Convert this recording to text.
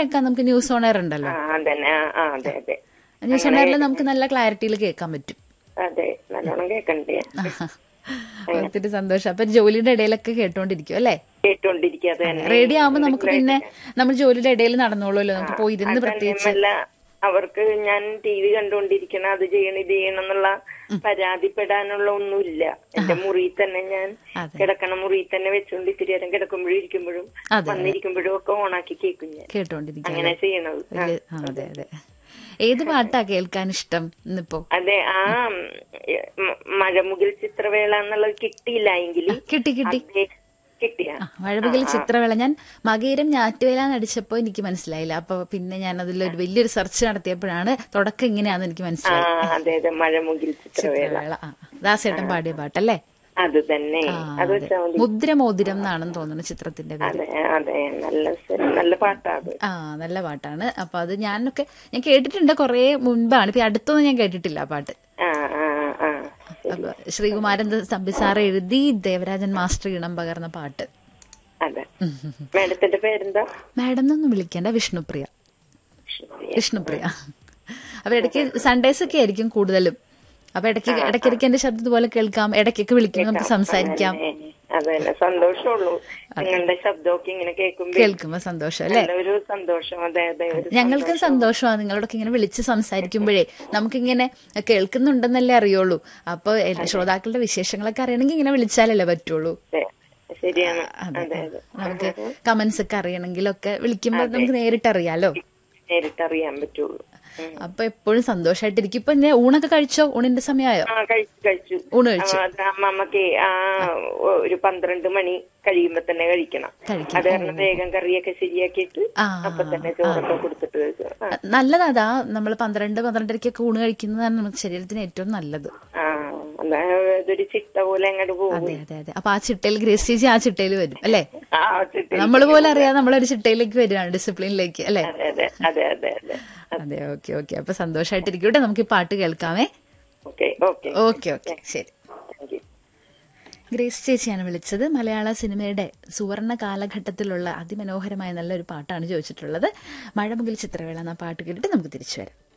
കേൾക്കാം നമുക്ക് news owner ഉണ്ടല്ലോ ആ അതന്നെ ആ ആ അതെ അതെ ന്യൂസ് ഓണറിൽ നമുക്ക് നല്ല ക്ലാരിറ്റിയിൽ കേൾക്കാൻ പറ്റും അതെ നല്ലോണം കേക്കണ്ടേ ആഹാ. ഒത്തിരി സന്തോഷം അപ്പൊ ജോലിയുടെ ഇടയിലൊക്കെ കേട്ടോണ്ടിരിക്കും അല്ലേ കേട്ടോണ്ടിരിക്കാതെ തന്നെ റേഡിയോ ആവുമ്പോ നമുക്ക് പിന്നെ നമ്മൾ ജോലിയുടെ ഇടയിൽ നടന്നോളൂല്ലോ നമുക്ക് പോയി ഇരുന്ന് പ്രത്യേകിച്ച് തന്നെയുമല്ല അവർക്ക് ഞാൻ ടി വി കണ്ടുകൊണ്ടിരിക്കണം അത് ചെയ്യണം ഇത് ചെയ്യണം എന്നുള്ള പരാതിപ്പെടാനുള്ള ഒന്നുമില്ല എന്റെ മുറിയിൽ തന്നെ ഞാൻ അതെ. കിടക്കണ മുറിയിൽ തന്നെ വെച്ചുകൊണ്ട് ഇത്തിരി നേരം കിടക്കുമ്പോഴും ഇരിക്കുമ്പോഴും അതെ. വന്നിരിക്കുമ്പോഴും ഒക്കെ ഓണാക്കി കേൾക്കും ഞാൻ കേട്ടോണ്ടിരിക്കും അങ്ങനെ ചെയ്യണത് ആ. വലിയ- ആ, അതെ അതെ ഏത് പാട്ടാ കേൾക്കാൻ ഇഷ്ടം ഇന്നിപ്പോ അതെ ആ മ- മഴമുകിൽ ചിത്രവേള എന്നുള്ളത് കിട്ടിയില്ല എങ്കിൽ കിട്ടി കിട്ടി കിട്ടിയ ആ, മഴപകൽ ചിത്രവേള ഞാൻ മകയിരം ഞാറ്റുവേല നടിച്ചപ്പോ എനിക്ക് മനസ്സിലായില്ല അപ്പൊ പിന്നെ ഞാൻ അതിലൊരു വലിയൊരു സെർച്ച് നടത്തിയപ്പോഴാണ് തുടക്കം ഇങ്ങനെയാണെന്ന് എനിക്ക് ആ മനസ്സിലായി അതെ അതെ മഴമുകിൽ ചിത്രവേള ചിത്രവേള ആ ദാസേട്ടൻ പാടിയ പാട്ടല്ലേ അത് തന്നെ ആ, അത് അതെ. വെച്ചാൽ മതി മുദ്രമോതിരം എന്നാണെന്ന് തോന്നുന്നു ചിത്രത്തിന്റെ പേര് അതെ അതെ നല്ല സ- നല്ല പാട്ടാ അത് ആ നല്ല പാട്ടാണ് അപ്പൊ അത് ഞാനൊക്കെ ഞാൻ കേട്ടിട്ടുണ്ട് കുറെ മുൻപാണ് ഇപ്പൊ ഈ അടുത്തൊന്നും ഞാൻ കേട്ടിട്ടില്ല ആ പാട്ട് ആ ആ ആ അപ്പൊ ശ്രീകുമാരൻ തമ്പി സാർ എഴുതി ദേവരാജൻ മാസ്റ്റർ ഇണം പകർന്ന പാട്ട് അതെ മാഡത്തിന്റെ പേരെന്താ മാഡം എന്നൊന്നും വിളിക്കേണ്ട വിഷ്ണുപ്രിയ വിഷ്ണുപ്രിയ അപ്പൊ ഇടയ്ക്ക് സൺഡേസ് ഒക്കെ ആയിരിക്കും കൂടുതലും അപ്പൊ ഇടയ്ക്ക് ഇടയ്ക്കിടയ്ക്ക് എന്റെ ശബ്ദം ഇതുപോലെ കേൾക്കാം ഇടയ്ക്കൊക്കെ വിളിക്കും നമുക്ക് സംസാരിക്കാം ഏ, അത് തന്നെ സന്തോഷമുള്ളൂ നിങ്ങളുടെ ശബ്ദമൊക്കെ ഇങ്ങനെ കേൾക്കുമ്പോ കേൾക്കുമ്പോ സന്തോഷം അല്ലേ നല്ലൊരു സന്തോഷം അതെ അതെ ഒരു ഞങ്ങൾക്കും സന്തോഷമാണ് നിങ്ങളോടൊക്കെ ഇങ്ങനെ വിളിച്ച് സംസാരിക്കുമ്പോഴേ നമുക്കിങ്ങനെ കേൾക്കുന്നുണ്ടെന്നല്ലേ അറിയുള്ളൂ അപ്പൊ എല്ലാ ശ്രോതാക്കളുടെ വിശേഷങ്ങളൊക്കെ അറിയണമെങ്കിൽ ഇങ്ങനെ വിളിച്ചാലല്ലേ പറ്റുള്ളൂ അതെ, ശരിയാണ് അതെ അതെ അതെ നമുക്ക് കമന്റ്സ് ഒക്കെ അറിയണമെങ്കിലൊക്കെ വിളിക്കുമ്പോൾ നമുക്ക് നേരിട്ട് അറിയാലോ നേരിട്ടറിയാൻ പറ്റുള്ളൂ ഉം. അപ്പൊ എപ്പോഴും സന്തോഷമായിട്ടിരിക്കും ഇപ്പൊ ഞാൻ ഊണൊക്കെ കഴിച്ചോ ഊണിന്റെ സമയമായോ ആ കഴിച്ചു കഴിച്ചു ഊണ് കഴിച്ചു ആ, അത് അമ്മമ്മക്ക് ആ ഒരു പന്ത്രണ്ട് മണി കഴിയുമ്പോ തന്നെ കഴിക്കണം കഴിക്കണം. അത് കാരണം വേഗം കറിയൊക്കെ ശരിയാക്കിയിട്ട് ആ, അപ്പൊ തന്നെ ചോറൊക്കെ കൊടുത്തിട്ട് കഴിക്കും ആ, നല്ലതാ അതാ നമ്മൾ പന്ത്രണ്ട് പന്ത്രണ്ടരയ്ക്കൊക്കെ ഊണ് കഴിക്കുന്നതാണ് നമുക്ക് ശരീരത്തിന് ഏറ്റവും നല്ലത് ആ എന്നാ ഇതൊരു ചിട്ട പോലെ അങ്ങോട്ട് പോകും അതെ അതെ അതെ അപ്പൊ ആ ചിട്ടയിൽ ഗ്രേസ് ചേച്ചി ആ ചിട്ടയിൽ വരും അല്ലേ ആ ചിട്ട നമ്മൾ പോലും അറിയാതെ നമ്മളൊരു ചിട്ടയിലേക്ക് വരികയാണ് ഡിസിപ്ലിനിലേക്ക് അല്ലേ അതെ അതെ അതെ അതെ അതെ അതെ ഓക്കെ ഓക്കെ അപ്പൊ സന്തോഷമായിട്ടിരിക്കട്ടെ നമുക്ക് ഈ പാട്ട് കേൾക്കാമേ ഓക്കെ ഓക്കെ ഓക്കെ ഓക്കെ ശരി താങ്ക് യു ഗ്രേസ് ചേച്ചിയാണ് വിളിച്ചത് മലയാള സിനിമയുടെ സുവർണ കാലഘട്ടത്തിലുള്ള അതിമനോഹരമായ നല്ലൊരു പാട്ടാണ് ചോദിച്ചിട്ടുള്ളത് മഴമുകിൽ ചിത്രവേള എന്ന പാട്ട് കേട്ടിട്ട് നമുക്ക് തിരിച്ചു വരാം